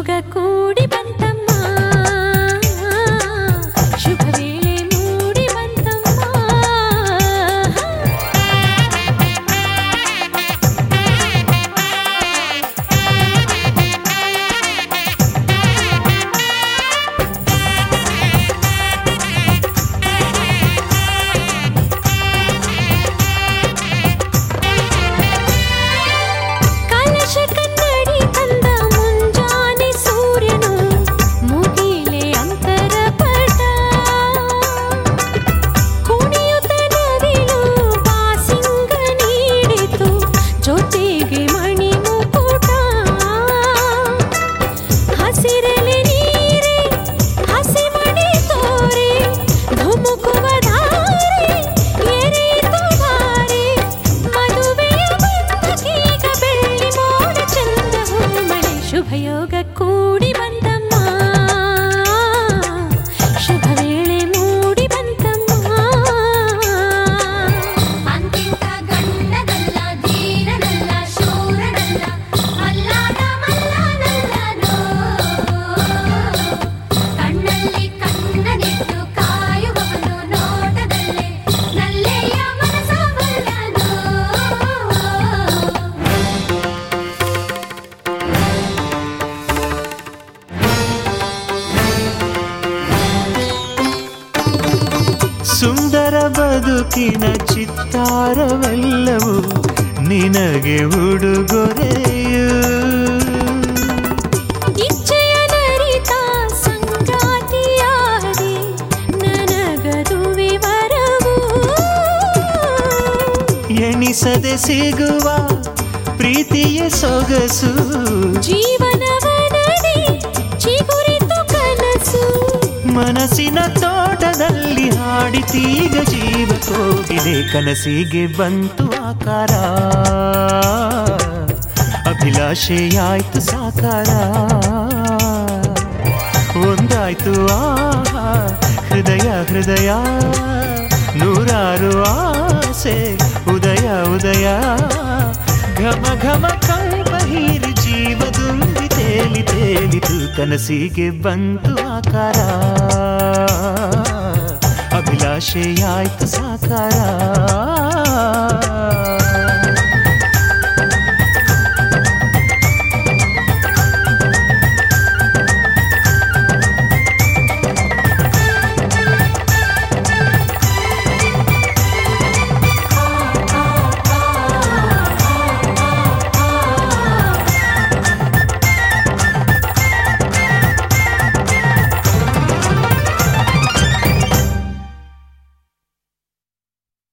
ಯೋಗ ಕೂಡಿ ಬಂತಮ್ಮ ಶುಭ ವೇಳೆ ಮೂಡಿ ಬಂತಮ್ಮ ಕಲಶ ಕನ್ನಡಿ ತಂದ ಮುಂಜಾನೆ ಸೂರ್ಯನು ಮುಗಿಲೆ ಅಂತರ ಪಟ ಕುಣಿಯುತ್ತ ನವಿಲು ಬಾಸಿಂಗ ನೀಡಿತು ಜೊತೆಗೆ ಮಣಿ ಮುಕುಟ ಹಸಿರಲೆ ನೀರೆ ಹಸಿ ಮಣಿ ತೋರೆ ಧುಮುಕುವ ಧಾರೆ ಎರೆಯಿತು ಧಾರೆ ಮದುವೆಯ ಬಂಧಕೀಗ ಬೆಳ್ಳಿ ಮೋಡ ಚಂದ ಹೂಮಳೆ ಶುಭಯೋಗ ಕೂಡಿ ಬಂತಮ್ಮ ಶುಭ ವೇಳೆ ಮೂಡಿ ಬಂತಮ್ಮ ಅಂತಿಂತ ಗಂಡನಲ್ಲ ಧೀರನಲ್ಲ ಶೂರನಲ್ಲ ಮಲ್ಲಾದ ಮಲ್ಲನಲ್ಲನೋ ಕಣ್ಣಲ್ಲಿ ಕಣ್ಣನಿಟ್ಟು ಕಾಯುವವನು ನೋಟದಲ್ಲೇ ನಲ್ಲೆಯ ಮನಸಬಲ್ಲನೋ ಸುಂದರ ಬದುಕಿನ ಚಿತ್ತಾರವೆಲ್ಲವೂ ನಿನಗೆ ಉಡುಗೊರೆಯು ಇಚ್ಛೆಯ ನರಿತ ಸಂಗಾತಿಯಾದೆ ನನಗದುವೆ ವರವು ಎಣಿಸದೆ ಸಿಗುವ ಪ್ರೀತಿಯ ಸೊಗಸು ಜೀವನವನದಿ ಚಿಗುರಿತು ಕನಸು ಮನಸ್ಸಿನ ತೋಟದಲ್ಲಿ ಹಾಡಿತೀಗ ಜೀವ ಕೋಗಿದೆ ಕನಸಿಗೆ ಬಂತು ಆಕಾರ ಅಭಿಲಾಷೆಯಾಯ್ತು ಸಾಕಾರ ಒಂದಾಯ್ತು ಆಹಾ ಹೃದಯ ಹೃದಯ ನೂರಾರು ಆಸೆ ಉದಯ ಉದಯ ಘಮ ಘಮ ಕಂಪ ಹೀರಿ ಜೀವದುಂಬಿ ತೇಲಿ ತೇಲಿತು ಕನಸಿಗೆ ಬಂತು ಆಕಾರ ಅಭಿಲಾಷೆಯಾಯ್ತು ಸಾಕಾರ